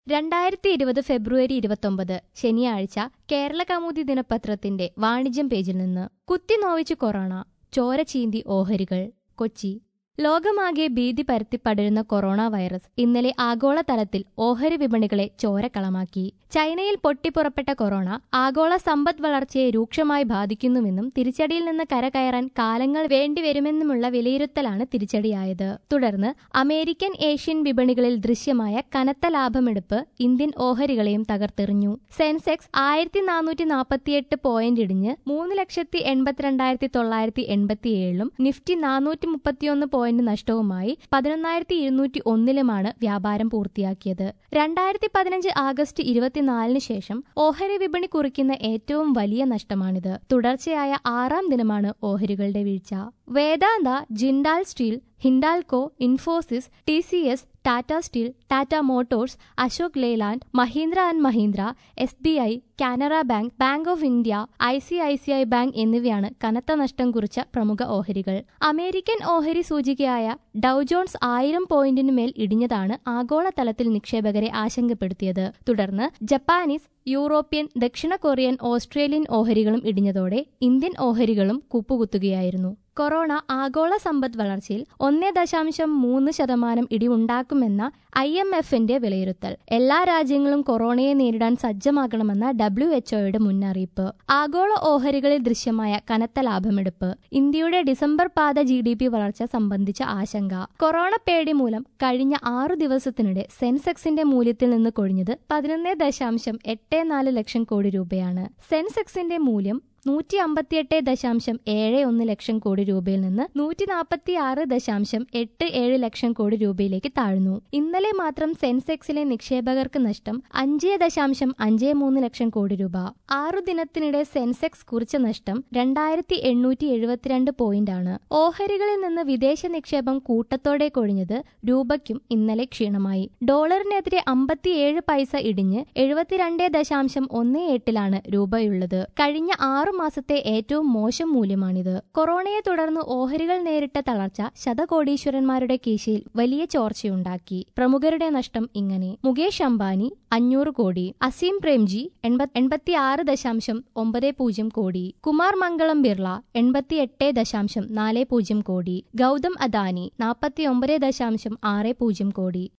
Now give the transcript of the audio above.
രണ്ടായിരത്തി ഇരുപത് ഫെബ്രുവരി ഇരുപത്തൊമ്പത് ശനിയാഴ്ച കേരള കൗമുദി ദിനപത്രത്തിന്റെ വാണിജ്യം പേജിൽ നിന്ന് കുത്തിനോവിച്ചു കൊറോണ ചോര ചീന്തി ഓഹരികൾ കൊച്ചി ലോകമാകെ ഭീതി പരത്തി പടരുന്ന കൊറോണ വൈറസ് ഇന്നലെ ആഗോളതലത്തിൽ ഓഹരി വിപണികളെ ചോരക്കളമാക്കി ചൈനയിൽ പൊട്ടിപ്പുറപ്പെട്ട കൊറോണ ആഗോള സമ്പദ് വളർച്ചയെ രൂക്ഷമായി ബാധിക്കുന്നുവെന്നും തിരിച്ചടിയിൽ നിന്ന് കരകയറാൻ കാലങ്ങൾ വേണ്ടിവരുമെന്നുമുള്ള വിലയിരുത്തലാണ് തിരിച്ചടിയായത് തുടർന്ന് അമേരിക്കൻ ഏഷ്യൻ വിപണികളിൽ ദൃശ്യമായ കനത്ത ലാഭമെടുപ്പ് ഇന്ത്യൻ ഓഹരികളെയും തകർത്തെറിഞ്ഞു സെൻസെക്സ് ആയിരത്തി നാനൂറ്റി നാൽപ്പത്തിയെട്ട് പോയിന്റ് ഇടിഞ്ഞ് മൂന്ന് ലക്ഷത്തി എൺപത്തിരണ്ടായിരത്തി തൊള്ളായിരത്തി എൺപത്തിയേഴിലും നിഫ്റ്റി നാനൂറ്റി മുപ്പത്തിയൊന്ന് പോയിന്റ് നഷ്ടവുമായി പതിനൊന്നായിരത്തി ഇരുന്നൂറ്റി ഒന്നിലുമാണ് വ്യാപാരം പൂർത്തിയാക്കിയത് രണ്ടായിരത്തി പതിനഞ്ച് ആഗസ്റ്റ് ഇരുപത്തിനാലിന് ശേഷം ഓഹരി വിപണി കുറിക്കുന്ന ഏറ്റവും വലിയ നഷ്ടമാണിത് തുടർച്ചയായ ആറാം ദിനമാണ് ഓഹരികളുടെ വീഴ്ച Vedanta Jindal steel Hindalco Infosys T C S Tata steel Tata motors Ashok Leyland Mahindra and Mahindra S B I Canara bank bank of India I C I C I bank എന്നിവയാണ് കനത്ത നഷ്ടം കുറിച്ച പ്രമുഖ ഓഹരികൾ അമേരിക്കൻ ഓഹരി സൂചികയായ ഡൗ ജോൺസ് ആയിരം പോയിന്റിന് മേൽ ഇടിഞ്ഞതാണ് ആഗോളതലത്തിൽ നിക്ഷേപകരെ ആശങ്കപ്പെടുത്തിയത് തുടർന്ന് ജപ്പാനീസ് യൂറോപ്യൻ ദക്ഷിണ കൊറിയൻ ഓസ്ട്രേലിയൻ ഓഹരികളും ഇടിഞ്ഞതോടെ ഇന്ത്യൻ ഓഹരികളും കുപ്പുകുത്തുകയായിരുന്നു കൊറോണ ആഗോള സമ്പദ് വളർച്ചയിൽ ഒന്നേ ദശാംശം മൂന്ന് ശതമാനം ഇടിവുണ്ടാക്കുമെന്ന ഐ എം എഫിന്റെ വിലയിരുത്തൽ എല്ലാ രാജ്യങ്ങളും കൊറോണയെ നേരിടാൻ സജ്ജമാകണമെന്ന ഡബ്ല്യു എച്ച്ഒയുടെ മുന്നറിയിപ്പ് ആഗോള ഓഹരികളിൽ ദൃശ്യമായ കനത്ത ലാഭമെടുപ്പ് ഇന്ത്യയുടെ ഡിസംബർ പാത ജി ഡി പി വളർച്ച സംബന്ധിച്ച ആശങ്ക കൊറോണ പേടി മൂലം കഴിഞ്ഞ ആറു ദിവസത്തിനിടെ സെൻസെക്സിന്റെ മൂല്യത്തിൽ നിന്ന് കൊഴിഞ്ഞത് പതിനൊന്ന് ദശാംശം എട്ട് നാല് ലക്ഷം കോടി രൂപയാണ് സെൻസെക്സിന്റെ മൂല്യം നൂറ്റി അമ്പത്തിയെട്ട് ദശാംശം ഏഴ് ഒന്ന് ലക്ഷം കോടി രൂപയിൽ നിന്ന് നൂറ്റി നാൽപ്പത്തി ആറ് ദശാംശം എട്ട് ഏഴ് ലക്ഷം കോടി രൂപയിലേക്ക് താഴ്ന്നു ഇന്നലെ മാത്രം സെൻസെക്സിലെ നിക്ഷേപകർക്ക് നഷ്ടം അഞ്ച് ദശാംശം അഞ്ച് മൂന്ന് ലക്ഷം കോടി രൂപ ആറു ദിനത്തിനിടെ സെൻസെക്സ് കുറിച്ച നഷ്ടം രണ്ടായിരത്തി എണ്ണൂറ്റി എഴുപത്തിരണ്ട് പോയിന്റാണ് ഓഹരികളിൽ നിന്ന് വിദേശ നിക്ഷേപം കൂട്ടത്തോടെ കൊഴിഞ്ഞത് രൂപയ്ക്കും ഇന്നലെ ക്ഷീണമായി ഡോളറിനെതിരെ അമ്പത്തിയേഴ് പൈസ ഇടിഞ്ഞ് എഴുപത്തിരണ്ട് ദശാംശം ഒന്ന് എട്ടിലാണ് രൂപയുള്ളത് കഴിഞ്ഞ ആറു മാസത്തെ ഏറ്റവും മോശം മൂല്യമാണിത് കൊറോണയെ തുടർന്ന് ഓഹരികൾ നേരിട്ട തളർച്ച ശതകോടീശ്വരന്മാരുടെ കീശയിൽ വലിയ ചോർച്ചയുണ്ടാക്കി പ്രമുഖരുടെ നഷ്ടം ഇങ്ങനെ മുകേഷ് അംബാനി അഞ്ഞൂറ് കോടി അസീം പ്രേംജി എൺപത്തി ആറ് ദശാംശം ഒമ്പത് പൂജ്യം കോടി കുമാർ മംഗളം ബിർള എൺപത്തി എട്ട് ദശാംശം നാല് പൂജ്യം കോടി ഗൗതം അദാനി നാൽപ്പത്തി ഒമ്പത് ദശാംശം ആറ് പൂജ്യം കോടി